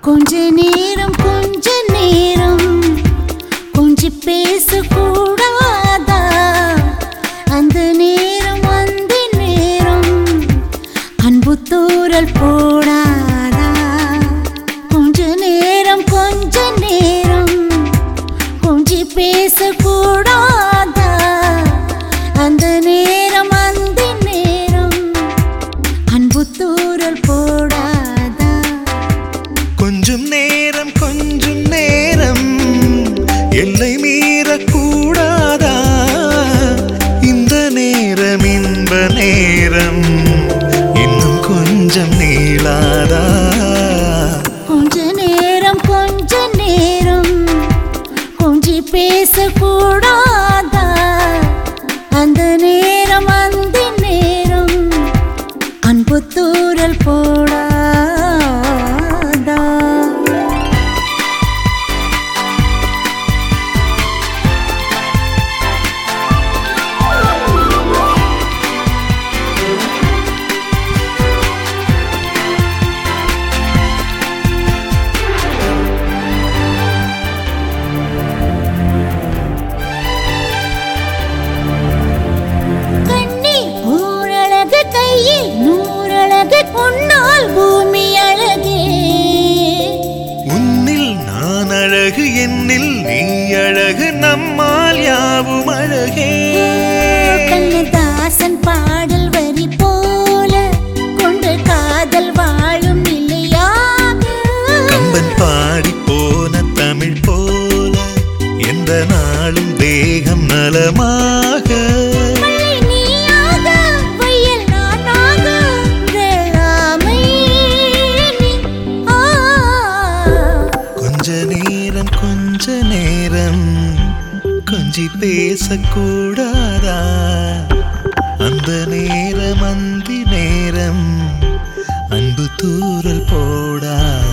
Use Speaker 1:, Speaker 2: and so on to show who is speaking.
Speaker 1: கொஞ்ச நேரம் கொஞ்ச நேரம் கொஞ்சி பேசக்கூடாதா அந்த நேரம் அந்த நேரம் அன்பு தூரல் போடாதா கொஞ்ச நேரம் கொஞ்ச நேரம் கொஞ்சி பேசக்கூடாதா அந்த நேரம் அந்த நேரம் அன்பு தூரல் போடாதா
Speaker 2: கொஞ்சம் நேரம் கொஞ்சம் நேரம் எல்லை மீறக்கூடாதா இந்த நேரம் இன்ப நேரம் இன்னும் கொஞ்சம் நீளாதா
Speaker 1: கொஞ்ச நேரம் கொஞ்ச நேரம் கொஞ்சி பேசக்கூடாதா அந்த நேரம் அந்த நேரம் அன்பு தூரல் போடாதா கண்ணி ஊரழகு கையில் நூறழகு உன்னால் பூமி அழகே
Speaker 2: உன்னில் நான் அழகு என்னில் நீ அழகு நம்மால் யாவும் அழகே
Speaker 1: கண்ணதாசன் பாடல் வரி போல கொண்டு காதல் வாழும் நிலையாக
Speaker 2: கம்பன் பாடி போன தமிழ் போல எந்த நாளும் தேகம் நலமாக
Speaker 1: மழை நீயாக, வெயில் நானாக, வேளாமை நீ. ஆ
Speaker 2: கொஞ்ச நேரம் கொஞ்ச நேரம் கொஞ்சி பேசக்கூடாதா அந்த நேரம் அந்தி நேரம் அன்பு தூரல் போடாதா